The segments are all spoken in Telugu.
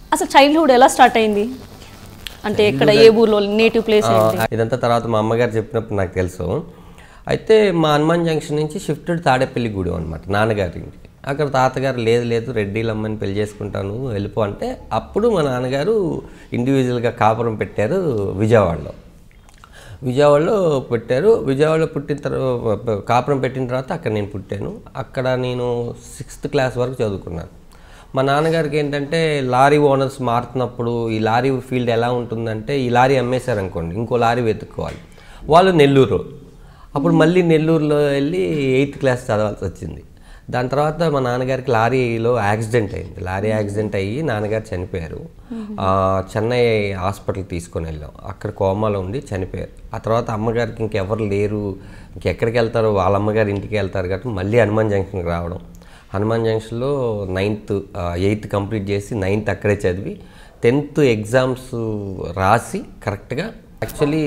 అసలు చైల్డ్హుడ్ ఎలా స్టార్ట్ అయింది అంటే ఎక్కడ ఏ ఊర్లో నేటివ్ ప్లేస్ ఆ, ఇదంతా తర్వాత మా అమ్మగారు చెప్పినప్పుడు నాకు తెలుసు అయితే మా హనుమాన్ జంక్షన్ నుంచి షిఫ్టెడ్ తాడేపల్లి గూడెం అనమాట నాన్నగారి ఇంటికి అక్కడ తాతగారు లేదు లేదు రెడ్డిల అమ్మని పెళ్లి చేసుకుంటాను వెళ్ళిపో అంటే అప్పుడు మా నాన్నగారు ఇండివిజువల్గా కాపురం పెట్టారు విజయవాడలో విజయవాడలో పెట్టారు విజయవాడలో పుట్టిన తర్వాత కాపురం పెట్టిన తర్వాత అక్కడ నేను పుట్టాను అక్కడ నేను సిక్స్త్ క్లాస్ వరకు చదువుకున్నాను మా నాన్నగారికి ఏంటంటే లారీ ఓనర్స్ మారుతున్నప్పుడు ఈ లారీ ఫీల్డ్ ఎలా ఉంటుందంటే ఈ లారీ అమ్మేశారు అనుకోండి ఇంకో లారీ వెతుక్కోవాలి వాళ్ళు నెల్లూరు అప్పుడు మళ్ళీ నెల్లూరులో వెళ్ళి ఎయిత్ క్లాస్ చదవాల్సి వచ్చింది దాని తర్వాత మా నాన్నగారికి లారీలో యాక్సిడెంట్ అయింది లారీ యాక్సిడెంట్ అయ్యి నాన్నగారు చనిపోయారు ఆ, చెన్నై హాస్పిటల్ తీసుకొని వెళ్ళాం అక్కడ కోమాలో ఉండి చనిపోయారు ఆ తర్వాత అమ్మగారికి ఇంకెవరు లేరు ఇంకెక్కడికి వెళ్తారో వాళ్ళ అమ్మగారి ఇంటికి వెళ్తారు కాబట్టి మళ్ళీ హనుమాన్ జంక్షన్కి రావడం హనుమాన్ జంక్షన్లో నైన్త్ ఎయిత్ కంప్లీట్ చేసి నైన్త్ అక్కడే చదివి టెన్త్ ఎగ్జామ్స్ రాసి కరెక్ట్గా యాక్చువల్లీ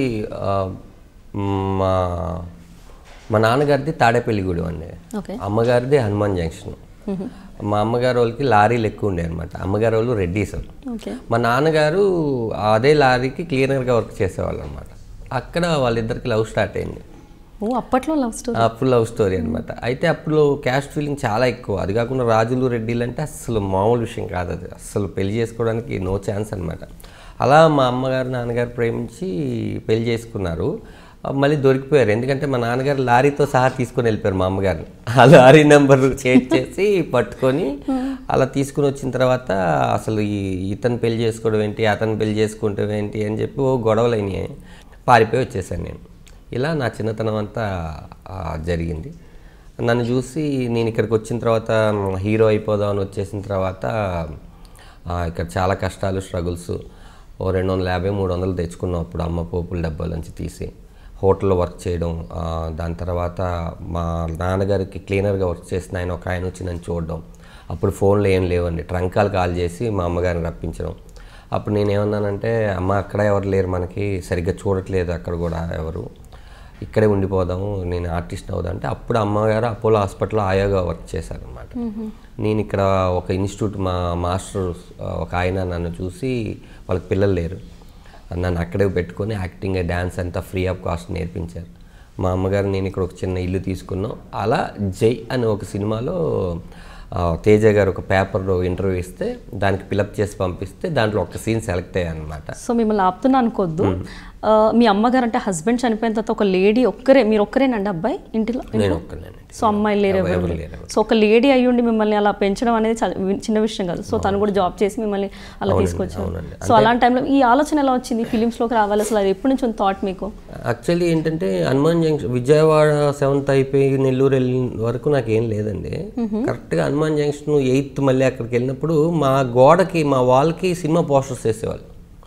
మా మా నాన్నగారిది తాడేపల్లిగూడెం అండి ఓకే అమ్మగారిది హనుమాన్ జంక్షన్ మా అమ్మగారు వాళ్ళకి లారీలు ఎక్కువ ఉండే అనమాట అమ్మగారు వాళ్ళు రెడ్డీస్ ఓకే మా నాన్నగారు అదే లారీకి క్లీనర్గా వర్క్ చేసేవాళ్ళు అనమాట అక్కడ వాళ్ళిద్దరికి లవ్ స్టార్ట్ అయింది ఓ అప్పట్లో లవ్ స్టోరీ అప్పుడు లవ్ స్టోరీ అనమాట అయితే అప్పుడు క్యాస్ట్ ఫీలింగ్ చాలా ఎక్కువ అది కాకుండా రాజులు రెడ్డిలు అంటే అస్సలు మామూలు విషయం కాదు అది అస్సలు పెళ్లి చేసుకోవడానికి నో ఛాన్స్ అనమాట అలా మా అమ్మగారు నాన్నగారు ప్రేమించి పెళ్లి చేసుకున్నారు ఆ, మళ్ళీ దొరికిపోయారు ఎందుకంటే మా నాన్నగారు లారీతో సహా తీసుకొని వెళ్ళిపోయారు మా అమ్మగారిని ఆ లారీ నెంబర్ చేంజ్ చేసి పట్టుకొని అలా తీసుకుని వచ్చిన తర్వాత అసలు ఈ ఇతను పెళ్లి చేసుకోవడం ఏంటి అతను పెళ్లి చేసుకుంటాం ఏంటి అని చెప్పి ఓ గొడవలు అయినాయి పారిపోయి వచ్చేసాను నేను ఇలా నా చిన్నతనం అంతా ఆ, జరిగింది నన్ను చూసి నేను ఇక్కడికి వచ్చిన తర్వాత మ్, హీరో అయిపోదాం అని వచ్చేసిన తర్వాత ఆ, ఇక్కడ చాలా కష్టాలు స్ట్రగుల్స్ ఓ రెండు వందల యాభై మూడు వందలు తెచ్చుకున్నాం అప్పుడు అమ్మ పోపుల డబ్బాల నుంచి తీసి హోటల్లో వర్క్ చేయడం ఆ, దాని తర్వాత మా నాన్నగారికి క్లీనర్గా వర్క్ చేసిన ఆయన ఒక ఆయన వచ్చి నన్ను చూడడం అప్పుడు ఫోన్లు ఏం లేవండి ట్రంకాలు కాల్ చేసి మా అమ్మగారిని రప్పించడం అప్పుడు నేను ఏమన్నానంటే అమ్మ అక్కడ ఎవరు లేరు మనకి సరిగ్గా చూడట్లేదు అక్కడ కూడా ఎవరు ఇక్కడే ఉండిపోదాము నేను ఆర్టిస్ట్ అవుదా అంటే అప్పుడు అమ్మగారు అపోలో హాస్పిటల్లో ఆయోగా వర్క్ చేశారనమాట నేను ఇక్కడ ఒక ఇన్స్టిట్యూట్ మా మాస్టర్ ఒక ఆయన నన్ను చూసి వాళ్ళకి పిల్లలు లేరు నన్ను అక్కడే పెట్టుకొని యాక్టింగ్ డ్యాన్స్ అంతా ఫ్రీ ఆఫ్ కాస్ట్ నేర్పించారు మా అమ్మగారు నేను ఇక్కడ ఒక చిన్న ఇల్లు తీసుకున్నాం అలా జై అనే ఒక సినిమాలో ఆ, తేజ గారు ఒక పేపర్లో ఇంటర్వ్యూ ఇస్తే దానికి ఫిలప్ చేసి పంపిస్తే దాంట్లో ఒక సీన్ సెలెక్ట్ అయ్యాను అనమాట సో మిమ్మల్ని ఆపుతున్నా అనుకోద్దు ఆ, మీ అమ్మగారు అంటే హస్బెండ్ చనిపోయిన తర్వాత ఒక లేడీ ఒక్కరే మీరు ఒక్కరేనండి అబ్బాయి ఇంటిలో నేను ఒక్కనేనండి సో అమ్మాయి లేరు ఎవరు ఎవరు లేరు. లేరు. సో ఒక లేడీ అయ్యుండి మిమ్మల్ని అలా పెంచడం అనేది చాలా వి- చిన్న విషయం కాదు సో తను కూడా జాబ్ చేసి మిమ్మల్ని అలా తీసుకొచ్చారు అవునండి. సో అలాంటి టైంలో ఈ ఆలోచన ఎలా వచ్చింది ఫిలిమ్స్లోకి రావాలి అసలు అది ఎప్పటి నుంచి థాట్ మీకు యాక్చువల్లీ ఏంటంటే హనుమాన్ జంక్షన్ విజయవాడ సెవెంత్ అయిపోయి నెల్లూరు వెళ్ళిన వరకు నాకు ఏం లేదండి కరెక్ట్గా హనుమాన్ జంక్షన్ ఎయిత్ మళ్ళీ అక్కడికి వెళ్ళినప్పుడు మా గోడకి మా వాల్కి సినిమా పోస్టర్స్ వేసేవాళ్ళు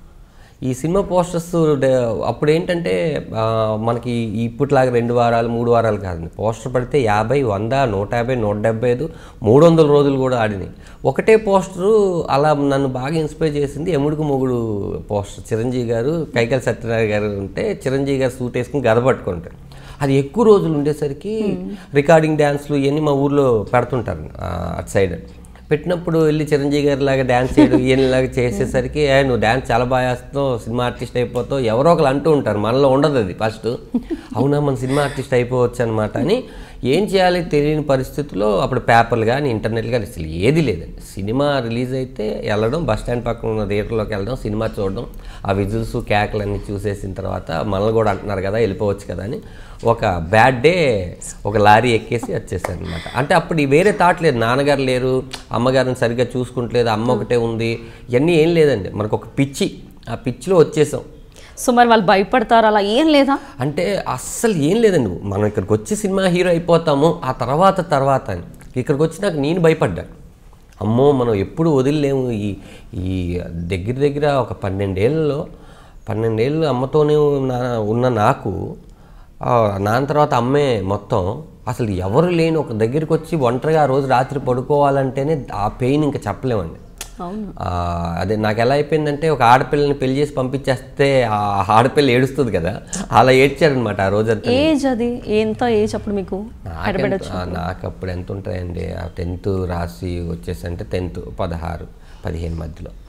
ఈ సినిమా పోస్టర్స్ అప్పుడు ఏంటంటే ఆ, మనకి ఇప్పటిలాగా రెండు వారాలు మూడు వారాలు కాదండి పోస్టర్ పడితే యాభై వంద నూట యాభై నూట డెబ్బై ఐదు మూడు వందల రోజులు కూడా ఆడినాయి ఒకటే పోస్టరు అలా నన్ను బాగా ఇన్స్పైర్ చేసింది ఎముడుకు మొగుడు పోస్టర్ చిరంజీవి గారు కైకల్ సత్యనారాయణ గారు ఉంటే చిరంజీవి గారు సూట్ వేసుకుని గద పట్టుకుంటారు అది ఎక్కువ రోజులు ఉండేసరికి రికార్డింగ్ డ్యాన్స్లు ఇవన్నీ మా ఊర్లో పెడుతుంటారు ఆ, అటు సైడ్ పెట్టినప్పుడు వెళ్ళి చిరంజీవి గారి లాగా డ్యాన్స్ చేయడం ఈయనలాగా చేసేసరికి "ఏ, నువ్వు డ్యాన్స్ చాలా బాగా చేస్తున్నావు సినిమా ఆర్టిస్ట్ అయిపోతావు ఎవరో ఒకరు అంటూ ఉంటారు మనలో ఉండదు అది ఫస్ట్ అవునా మన సినిమా ఆర్టిస్ట్ అయిపోవచ్చు అనమాట అని ఏం చేయాలి తెలియని పరిస్థితుల్లో అప్పుడు పేపర్లు కానీ ఇంటర్నెట్ కానీ అసలు ఏది లేదండి సినిమా రిలీజ్ అయితే వెళ్ళడం బస్ స్టాండ్ పక్కన ఉన్న థియేటర్లోకి వెళ్ళడం సినిమా చూడడం ఆ విజుల్స్ కేకలన్నీ చూసేసిన తర్వాత మనల్ని కూడా అంటున్నారు కదా వెళ్ళిపోవచ్చు కదా అని ఒక బ్యాడ్ డే ఒక లారీ ఎక్కేసి వచ్చేసాను అనమాట అంటే అప్పుడు ఈ వేరే థాట్ లేదు నాన్నగారు లేరు అమ్మగారిని సరిగ్గా చూసుకుంటలేదు అమ్మ ఒకటే ఉంది ఇవన్నీ ఏం లేదండి మనకు ఒక పిచ్చి ఆ పిచ్చిలో వచ్చేసాం సో మరి వాళ్ళు భయపడతారు అలా ఏం లేదా అంటే అస్సలు ఏం లేదండి మనం ఇక్కడికి వచ్చి సినిమా హీరో అయిపోతాము ఆ తర్వాత తర్వాత అని ఇక్కడికి వచ్చినాక నేను భయపడ్డాను అమ్మో మనం ఎప్పుడు వదిలేము ఈ ఈ దగ్గర దగ్గర ఒక పన్నెండేళ్ళలో పన్నెండేళ్ళు అమ్మతోనే ఉన్న ఉన్న నాకు ఆ, నాన్న తర్వాత అమ్మే మొత్తం అసలు ఎవరు లేని ఒక దగ్గరికి వచ్చి ఒంటరిగా ఆ రోజు రాత్రి పడుకోవాలంటేనే ఆ పెయిన్ ఇంకా చెప్పలేమండి అవును ఆ, అదే నాకు ఎలా అయిపోయిందంటే ఒక ఆడపిల్లని పెళ్లి చేసి పంపించేస్తే ఆ ఆడపిల్ల ఏడుస్తుంది కదా అలా ఏడ్చారనమాట ఆ రోజంతా ఏజ్ అది ఎంత ఏజ్ అప్పుడు మీకు హైదరాబాద్ నాకెంత- ఆ, నాకు అప్పుడు ఎంత ఉంటాయండి ఆ టెన్త్ రాసి వచ్చేసి అంటే టెన్త్ పదహారు పదిహేను మధ్యలో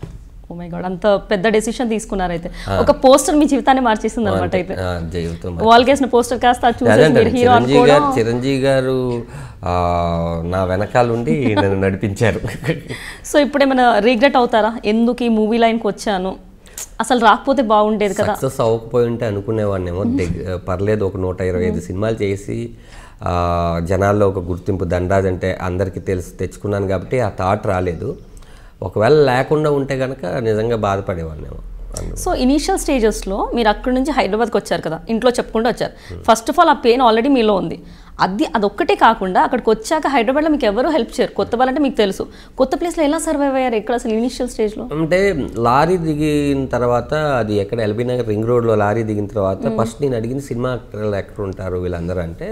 ఓ మై గాడ్ అంత పెద్ద డెసిషన్ తీసుకున్నారు అయితే ఒక పోస్టర్ మీ జీవితాన్ని మార్చేసింది అనమాట అయితే ఆ, జీవితం వాల్కి వేసిన పోస్టర్ కాస్త అది చూసేసి అదేంటండి మీరు హీరో చిరంజీవి అనుకోవడం గారు చిరంజీవి గారు ఆ, నా వెనకాల ఉండి నన్ను నడిపించారు సో ఇప్పుడు ఏమైనా రిగ్రెట్ అవుతారా ఎందుకు ఈ మూవీ లైన్కి వచ్చాను అసలు రాకపోతే బాగుండేది కదా సక్సెస్ అవ్వకపోయి ఉంటే అనుకునేవాడినేమో దగ్గ- పర్లేదు ఒక నూట ఇరవై ఐదు సినిమాలు చేసి ఆ, జనాల్లో ఒక గుర్తింపు దండాజ్ అంటే అందరికీ తెలిసి తెచ్చుకున్నాను కాబట్టి ఆ థాట్ రాలేదు ఒకవేళ లేకుండా ఉంటే కనుక నిజంగా బాధపడేవాడినేమో అందు- సో ఇనీషియల్ స్టేజెస్లో మీరు అక్కడి నుంచి హైదరాబాద్కి వచ్చారు కదా ఇంట్లో చెప్పుకుంటూ వచ్చారు ఫస్ట్ ఆఫ్ ఆల్ ఆ పెయిన్ ఆల్రెడీ మీలో ఉంది అది అదొక్కటే కాకుండా అక్కడికి వచ్చాక హైదరాబాద్లో మీకు ఎవరు హెల్ప్ చేయరు కొత్త వాళ్ళంటే మీకు తెలుసు కొత్త ప్లేస్లో ఎలా సర్వైవ్ అయ్యారు ఎక్కడ అసలు ఇనీషియల్ స్టేజ్లో అంటే లారీ దిగిన తర్వాత అది ఎక్కడ ఎల్బీ నగర్ రింగ్ రోడ్లో లారీ దిగిన తర్వాత ఫస్ట్ నేను అడిగిన సినిమా యాక్టర్లు ఎక్కడ ఉంటారు వీళ్ళందరూ అంటే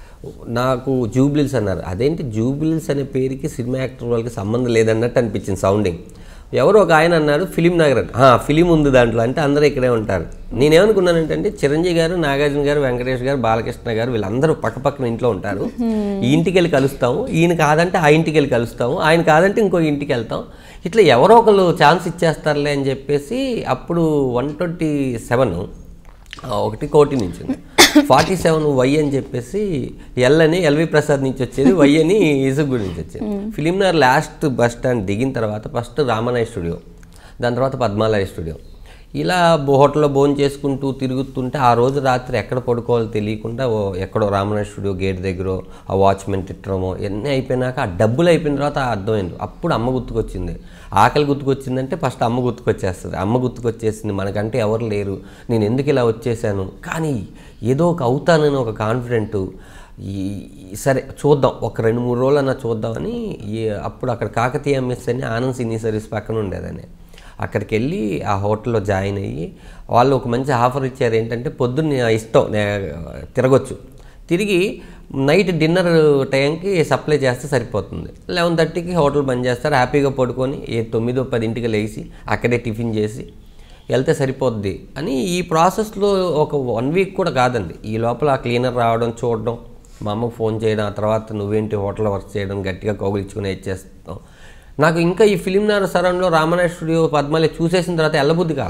నాకు జూబ్లిల్స్ అన్నారు అదేంటి జూబ్లిల్స్ అనే పేరుకి సినిమా యాక్టర్ వాళ్ళకి సంబంధం లేదన్నట్టు అనిపించింది సౌండింగ్ ఎవరు ఒక ఆయన అన్నారు ఫిలిం నగర్ అని "ఆ, ఫిలిం ఉంది దాంట్లో అంటే అందరూ ఇక్కడే ఉంటారు నేనేమనుకున్నానంటే చిరంజీవి గారు నాగార్జున గారు వెంకటేష్ గారు బాలకృష్ణ గారు వీళ్ళందరూ పక్క పక్కన ఇంట్లో ఉంటారు ఈ ఇంటికి వెళ్ళి కలుస్తాము ఈయన కాదంటే ఆ ఇంటికి వెళ్ళి కలుస్తాము ఆయన కాదంటే ఇంకో ఇంటికి వెళ్తాం ఇట్లా ఎవరో ఒకరు ఛాన్స్ ఇచ్చేస్తారులే అని చెప్పేసి అప్పుడు వన్ ట్వంటీ సెవెన్ ఒకటి కోటి నుంచి ఫార్టీ సెవెన్ వై అని చెప్పేసి ఎల్ అని ఎల్వి ప్రసాద్ నుంచి వచ్చేది వై అని ఇసుగు నుంచి వచ్చేది ఫిలింనగర్ లాస్ట్ బస్ స్టాండ్ దిగిన తర్వాత ఫస్ట్ రామనాయ స్టూడియో దాని తర్వాత పద్మాలయ స్టూడియో ఇలా బో- హోటల్లో భోజనం చేసుకుంటూ తిరుగుతుంటే ఆ రోజు రాత్రి ఎక్కడ పడుకోవాలో తెలియకుండా ఓ ఎక్కడో రామనాయ స్టూడియో గేట్ దగ్గర ఆ వాచ్మెన్ తిట్టడమో ఇవన్నీ అయిపోయినాక ఆ డబ్బులు అయిపోయిన తర్వాత అర్థమైంది అప్పుడు అమ్మ గుర్తుకొచ్చింది ఆకలి గుర్తుకొచ్చిందంటే ఫస్ట్ అమ్మ గుర్తుకొచ్చేస్తుంది అమ్మ గుర్తుకొచ్చేసింది మనకంటే ఎవరు లేరు నేను ఎందుకు ఇలా వచ్చేసాను కానీ ఏదో ఒక అవుతానని ఒక కాన్ఫిడెంట్ ఈ ఈ- సరే చూద్దాం ఒక రెండు మూడు రోజులన్నా చూద్దామని ఈ- అప్పుడు అక్కడ కాకతీయ మెస్ అని ఆనంద్ సినీ సర్వీస్ పక్కన ఉండేదని అక్కడికి వెళ్ళి ఆ హోటల్లో జాయిన్ అయ్యి వాళ్ళు ఒక మంచి ఆఫర్ ఇచ్చారు ఏంటంటే పొద్దున్న ఇష్టం నే- తిరగొచ్చు తిరిగి నైట్ డిన్నర్ టైంకి సప్లై చేస్తే సరిపోతుంది లెవెన్ థర్టీకి హోటల్ బంద్ చేస్తారు హ్యాపీగా పడుకొని ఏ తొమ్మిదో పదింటికి లేచి అక్కడే టిఫిన్ చేసి వెళ్తే సరిపోద్ది అని ఈ ప్రాసెస్లో ఒక వన్ వీక్ కూడా కాదండి ఈ లోపల ఆ క్లీనర్ రావడం చూడడం మా అమ్మకు ఫోన్ చేయడం ఆ తర్వాత నువ్వేంటి హోటల్లో వర్క్ చేయడం గట్టిగా కౌగిలించుకుని ఇచ్చేస్తాం నాకు ఇంకా ఈ ఫిలిం నగర్ సరౌండ్లో రామనాయ స్టూడియో పద్మాలయ చూసేసిన తర్వాత ఎల్లబుద్ధి కాల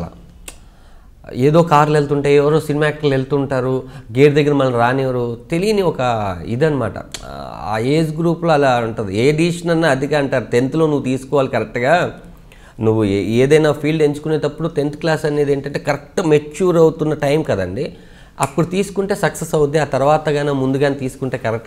ఏదో కార్లు వెళ్తుంటాయి ఎవరో సినిమా యాక్టర్లు వెళ్తుంటారు గేట్ దగ్గర మనం రానివ్వరు తెలియని ఒక ఇదనమాట ఆ ఏజ్ గ్రూప్లో అలా ఉంటుంది ఏ డిసిషన్ అన్నా అదిగా అంటారు టెన్త్లో నువ్వు తీసుకోవాలి కరెక్ట్గా నువ్వు ఏ- ఏదైనా ఫీల్డ్ ఎంచుకునేటప్పుడు టెన్త్ క్లాస్ అనేది ఏంటంటే కరెక్ట్ మెచ్యూర్ అవుతున్న టైం కదండి అప్పుడు తీసుకుంటే సక్సెస్ అవుద్ది ఆ తర్వాత కానీ ముందుగానే తీసుకుంటే కరెక్ట్